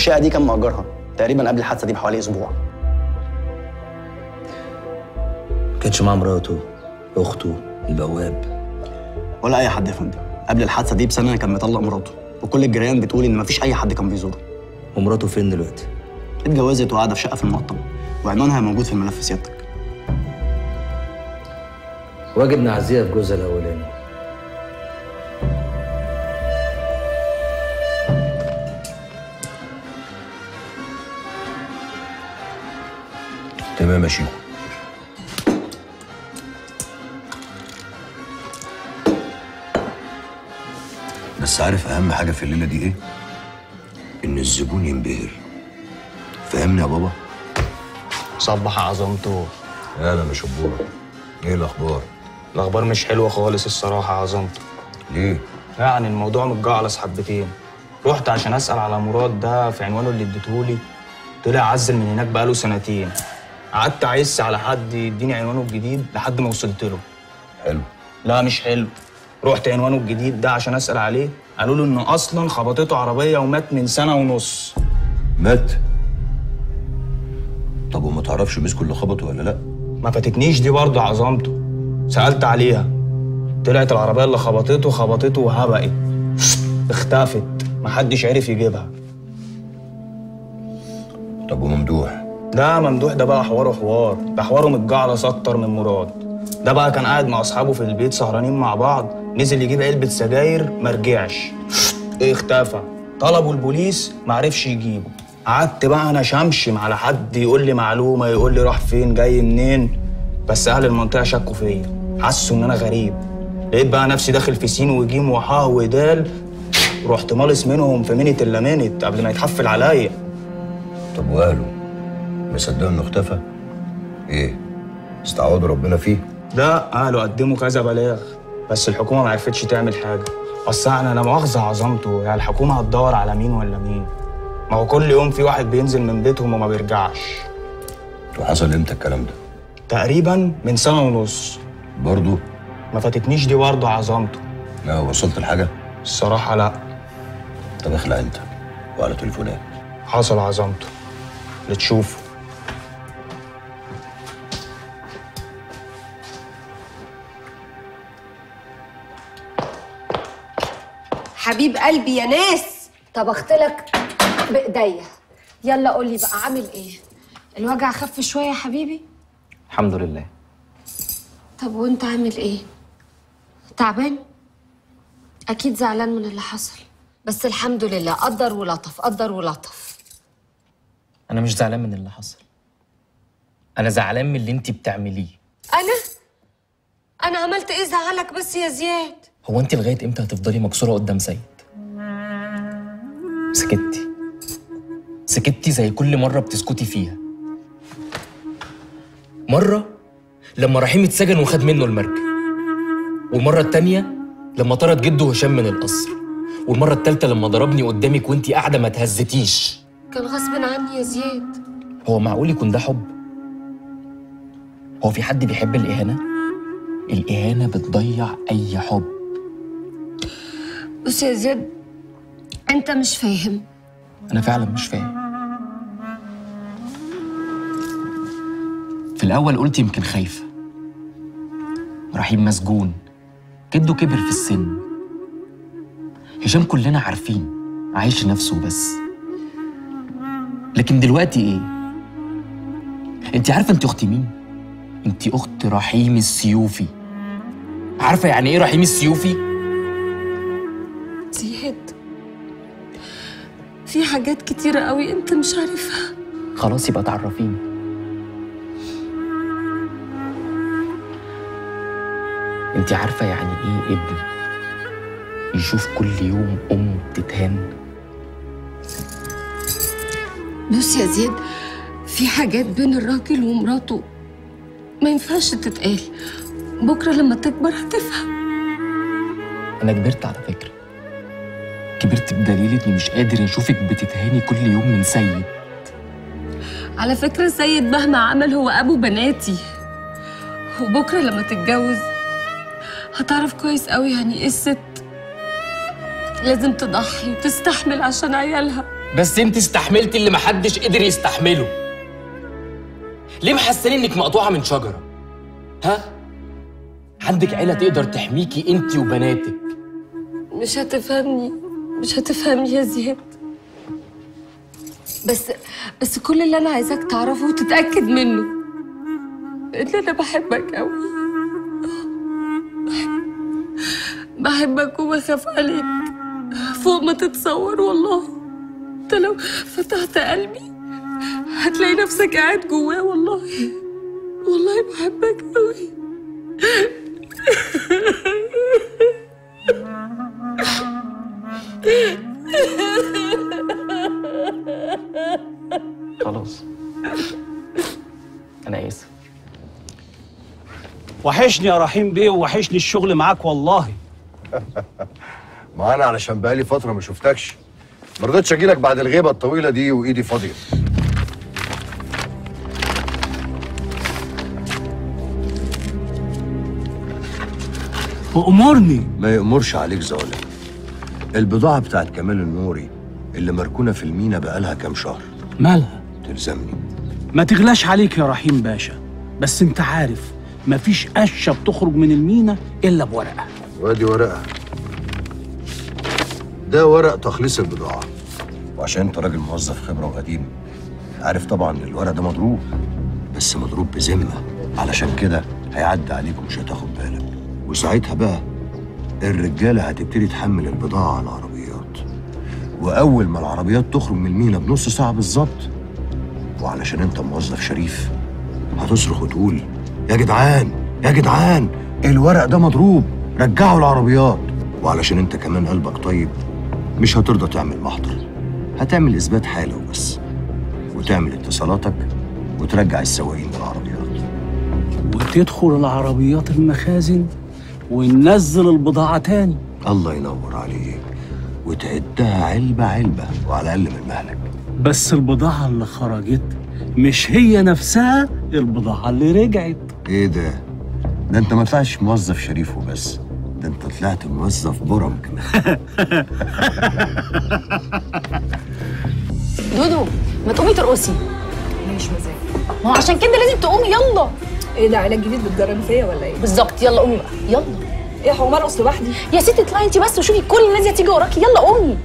والشقه دي كان مأجرها تقريبا قبل الحادثه دي بحوالي اسبوع ما كانش معاه مراته اخته البواب ولا اي حد يا فندم قبل الحادثه دي بسنه كان مطلق مراته وكل الجيران بتقول ان مفيش اي حد كان بيزوره ومراته فين دلوقتي اتجوزت وقاعده في شقه في المقطم وعنوانها موجود في الملف سيادتك واجب نعزيها في جوزها الاولاني تمام يا شيخو بس عارف اهم حاجه في الليله دي ايه ان الزبون ينبهر فاهمني يا بابا صبح عظمته اهلا يا شبوره ايه الاخبار الاخبار مش حلوه خالص الصراحه عظمته ليه يعني الموضوع متجعلص حبتين رحت عشان اسال على مراد ده في عنوانه اللي اديتهولي طلع عزل من هناك بقاله سنتين قعدت اعس على حد يديني عنوانه الجديد لحد ما وصلت له حلو لا مش حلو رحت عنوانه الجديد ده عشان اسال عليه قالوا له انه اصلا خبطته عربيه ومات من سنه ونص مات طب وما تعرفش مسكوا اللي خبطه ولا لا ما فاتتنيش دي برضه عظمته سالت عليها طلعت العربيه اللي خبطته خبطته وهبقت اختفت محدش عرف يجيبها طب وممدوح ده ممدوح ده بقى حواره حوار ده حواره متجعلص اكتر من مراد ده بقى كان قاعد مع اصحابه في البيت سهرانين مع بعض نزل يجيب علبه سجاير مرجعش اختفى طلبوا البوليس معرفش يجيبه قعدت بقى انا شمشم على حد يقول لي معلومه يقول لي راح فين جاي منين بس اهل المنطقه شكوا فيا حسوا ان انا غريب لقيت بقى نفسي داخل في سين وجيم وحاه ودال رحت مالص منهم في منت الا منت قبل ما يتحفل عليا طب واهله مصدقوا انه اختفى ايه استعوضوا ربنا فيه ده اهله قدموا كذا بلاغ بس الحكومه ما عرفتش تعمل حاجه اصل انا لا مؤاخذه عظمته يعني الحكومه هتدور على مين ولا مين ما هو كل يوم في واحد بينزل من بيتهم وما بيرجعش وحصل امتى الكلام ده تقريبا من سنه ونص برضه ما فاتتنيش دي برضه عظمته لا وصلت لحاجه الصراحه لا طب اخلع انت وعلى تليفونات حصل عظمته اللي تشوفه حبيب قلبي يا ناس طبخت لك بايديا يلا قول لي بقى عامل ايه الوجع خف شويه يا حبيبي الحمد لله طب وانت عامل ايه تعبان اكيد زعلان من اللي حصل بس الحمد لله قدر ولطف قدر ولطف انا مش زعلان من اللي حصل انا زعلان من اللي انت بتعمليه انا انا عملت ايه زعلك بس يا زياد هو انت لغايه امتى هتفضلي مكسوره قدام سيد سكتي سكتي زي كل مره بتسكتي فيها مره لما رحيم اتسجن وخد منه المركب والمره التانيه لما طرد جده هشام من القصر والمره التالته لما ضربني قدامك وانتي قاعده ما تهزتيش كان غصب عني يا زياد هو معقول يكون ده حب هو في حد بيحب الإهانة؟ الإهانة بتضيع أي حب بص يا زياد انت مش فاهم أنا فعلا مش فاهم في الأول قلت يمكن خايفة رحيم مسجون جده كبر في السن هشام كلنا عارفين عايش نفسه بس لكن دلوقتي ايه انت عارفه انت اختي مين انت اخت رحيم السيوفي عارفه يعني ايه رحيم السيوفي زياد في حاجات كتيرة قوي انت مش عارفها خلاص يبقى تعرفيني انت عارفه يعني ايه ابن يشوف كل يوم امه بتتهان بص يا زياد في حاجات بين الراجل ومراته ما ينفعش تتقال بكرة لما تكبر هتفهم انا كبرت على فكره كبرت بدليل اني مش قادر اشوفك بتتهاني كل يوم من سيد على فكرة سيد مهما عمل هو أبو بناتي وبكرة لما تتجوز هتعرف كويس قوي يعني إيه الست لازم تضحي وتستحمل عشان عيالها بس انت استحملتي اللي محدش قدر يستحمله ليه محسني انك مقطوعه من شجره ها عندك عيله تقدر تحميكي انت وبناتك مش هتفهمني مش هتفهمني يا زياد بس بس كل اللي انا عايزاك تعرفه وتتاكد منه ان انا بحبك قوي بحبك وبخاف عليك فوق ما تتصور والله انت لو فتحت قلبي هتلاقي نفسك قاعد جواه والله والله بحبك قوي خلاص انا اسف وحشني يا رحيم بيه ووحشني الشغل معاك والله ما انا علشان بقالي فتره ما شفتكش ما رضيتش اجي لك بعد الغيبه الطويله دي وايدي فاضيه وامرني ما يأمرش عليك زولا البضاعه بتاعت كمال النوري اللي مركونه في المينا بقالها كام شهر مالها تلزمني ما تغلاش عليك يا رحيم باشا بس انت عارف مفيش قشه بتخرج من المينا الا بورقه وادي ورقه ده ورق تخليص البضاعه وعشان انت راجل موظف خبره وقديم عارف طبعا ان الورق ده مضروب بس مضروب بذمه علشان كده هيعدي عليك ومش هتاخد بالك وساعتها بقى الرجاله هتبتدي تحمل البضاعه على العربيات واول ما العربيات تخرج من المينا بنص ساعه بالظبط وعلشان انت موظف شريف هتصرخ وتقول يا جدعان يا جدعان الورق ده مضروب رجعوا العربيات وعلشان انت كمان قلبك طيب مش هترضى تعمل محضر هتعمل اثبات حاله وبس وتعمل اتصالاتك وترجع السواقين بالعربيات وتدخل العربيات المخازن وننزل البضاعه تاني الله ينور عليك وتعدها علبة علبة وعلى الأقل من مهلك بس البضاعه اللي خرجت مش هي نفسها البضاعه اللي رجعت ايه ده؟ ده انت ما طلعتش موظف شريف وبس ده انت طلعت موظف برم كمان دودو ما تقومي ترقصي مش مزاج ما هو عشان كده لازم تقومي يلا ايه ده علاج جديد بتجربي فيا ولا ايه؟ بالظبط يلا قومي بقى يلا ايه هقوم ارقص لوحدي؟ يا ستي اطلعي انت بس وشوفي كل الناس دي هتيجي وراكي يلا قومي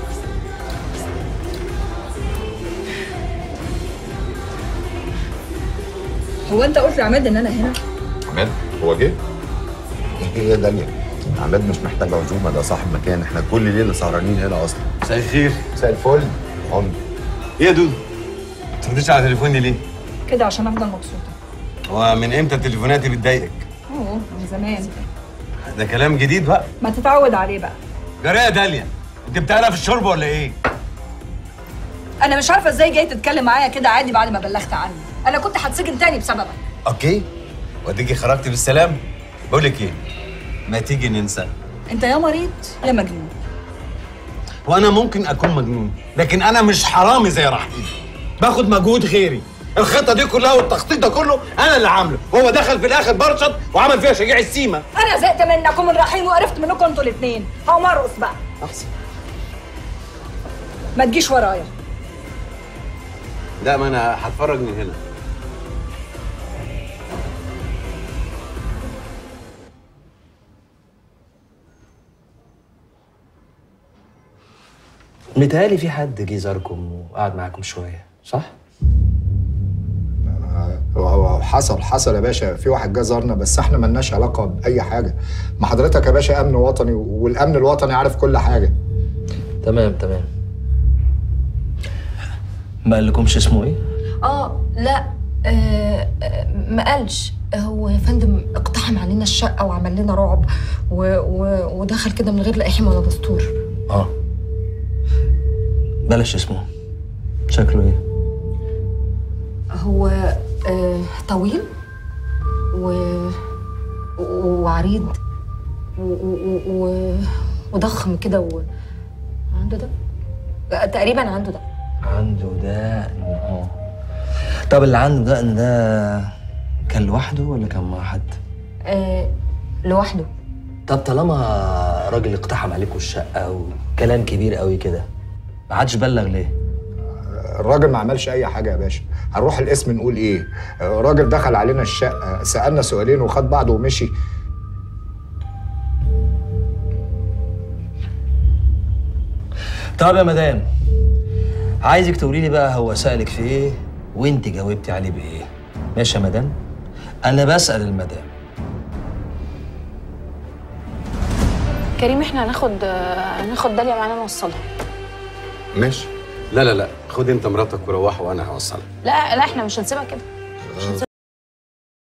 هو انت قلت لعماد ان انا هنا؟ عماد هو جه؟ ايه يا داليا عماد مش محتاج عزومه ده صاحب مكان احنا كل ليله سهرانين هنا اصلا مساء الخير مساء الفل عمر ايه يا دودو؟ ما تردش على تليفوني ليه؟ كده عشان افضل مبسوطه هو من امتى تليفوناتي بتضايقك؟ اوه من زمان ده كلام جديد بقى ما تتعود عليه بقى جرى يا داليا انت بتعرف في الشرب ولا ايه؟ انا مش عارفه ازاي جاي تتكلم معايا كده عادي بعد ما بلغت عني انا كنت هتسجن تاني بسببك اوكي واديكي خرجتي بالسلام بقول لك ايه؟ ما تيجي ننسى انت يا مريض يا مجنون وانا ممكن اكون مجنون لكن انا مش حرامي زي رحيم باخد مجهود غيري الخطه دي كلها والتخطيط ده كله انا اللي عامله هو دخل في الاخر برشط وعمل فيها شجاع السيما انا زهقت منك ومن رحيم وقرفت منكم انتوا الاثنين هقوم ارقص بقى احسن ما تجيش ورايا لا ما انا هتفرج من هنا متهيألي في حد جه زاركم وقعد معاكم شوية صح؟ هو هو حصل حصل يا باشا في واحد جه زارنا بس احنا ملناش علاقه باي حاجه ما حضرتك يا باشا امن وطني والامن الوطني عارف كل حاجه تمام تمام ما قالكمش اسمه ايه؟ اه لا آه آه، ما قالش هو يا فندم اقتحم علينا الشقة وعمل لنا رعب و... و... ودخل كده من غير لا إحم ولا دستور اه بلاش اسمه شكله ايه؟ هو آه طويل و... وعريض و... و... و... وضخم كده و... عنده ده آه، تقريبا عنده ده عنده دقن اه طب اللي عنده دقن ده كان لوحده ولا كان مع حد؟ آه لوحده طب طالما راجل اقتحم عليكم الشقة وكلام كبير قوي كده ما حدش بلغ ليه؟ الراجل ما عملش اي حاجه يا باشا هنروح القسم نقول ايه الراجل دخل علينا الشقه سالنا سؤالين وخد بعضه ومشي طب يا مدام عايزك تقولي لي بقى هو سألك في ايه وانت جاوبتي عليه بايه ماشي يا مدام انا بسأل المدام كريم احنا هناخد هناخد داليا معانا نوصلها ماشي لا لا لا خد انت مراتك وروح وانا هوصلها لا لا احنا مش هنسيبها كده